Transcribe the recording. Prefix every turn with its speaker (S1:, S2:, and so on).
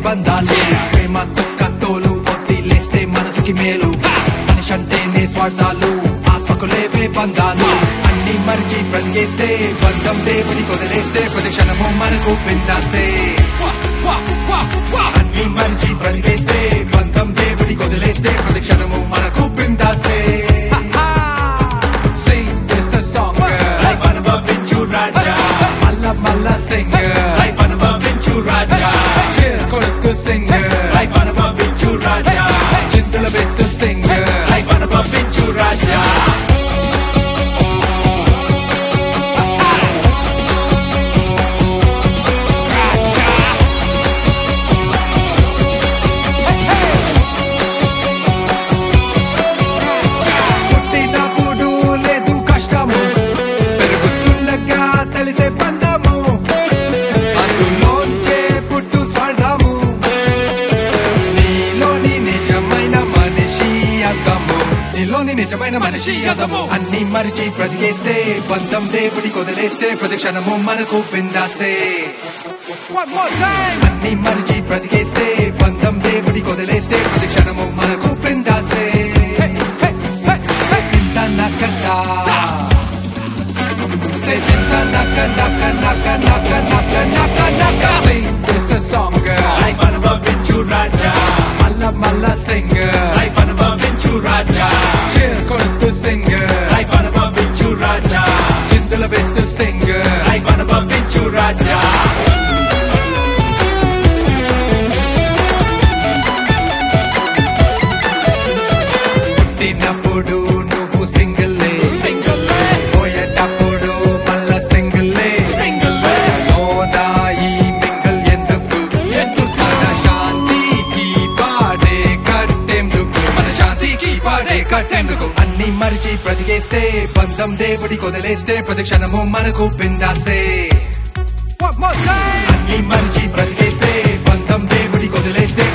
S1: బంధాలు ప్రేమ తొక్క తోలు వదిలేస్తే మనసుకి మేలు మనిషి అంటేనే స్వార్థాలు ఆత్మకు లేవే బంధాలు అన్ని మరిచి బ్రతికేస్తే బంధం దేవుడి వదిలేస్తే ప్రతి క్షణము మనకు పిందాసే అన్ని మరిచి బ్రతికేస్తే బంధం దేవుడి వదిలేస్తే ప్రతి క్షణము మనకు పిందాసే Sing this a song, girl. Life అనుభవించు రాజా మల్ల మల్ల sing లైఫ్ అనుభవించు రాజా Cheers కొడుకు sing లైఫ్ అనుభవించు రాజా చిందుల వేస్తూ sing లైఫ్ అనుభవించు రాజా పుట్టినప్పుడు లేదు కష్టము పెరుగుతుండగా తెలిసే బంధము అందులోంచే పుట్టు స్వర్గము నీలోని నిజమైన మనిషి అర్థము నీలోని నిజమైన మనిషి అర్థము అన్ని మరిచి బ్రతికేస్తే బంధం దేవుడి కొదిలేస్తే ప్రతి క్షణము మనకు పిందాసే One more time! అన్ని మరిచి బ్రతికేస్తే బంధం దేవుడి కొదిలేస్తే ప్రతి క్షణము మనకు పిందాసే తింత నక్కట తింత నక్క నక్క నక్క నక్క నక్క నక్క నక్క Sing this a song girl life అనుభవించు రాజా మల్ల మల్ల సింగ్ లైఫ్ అనుభవించు రాజా Cheers కొడుతూ సింగ్ లైఫ్ అనుభవించు రాజా చిందుల వేస్తూ సింగ్ లైఫ్ అనుభవించు రాజా పుట్టినప్పుడు నువ్వు సింగిల్లే సింగిల్లే పోయేటప్పుడు మళ్ళా సింగిల్లే సింగిల్లే లోనాయి మింగల్ ఎందుకు ఎందుకు మన శాంతికి పాడే కట్టేందుకు మన శాంతికి పాడే కట్టేందుకు అన్ని మరిచి బ్రతికేస్తే బంధం దేవుడి కొదిలేస్తే ప్రతి క్షణము మనకు పిందాసే అన్ని మరిచి బ్రతికేస్తే బంధం దేవుడి కొదిలేస్తే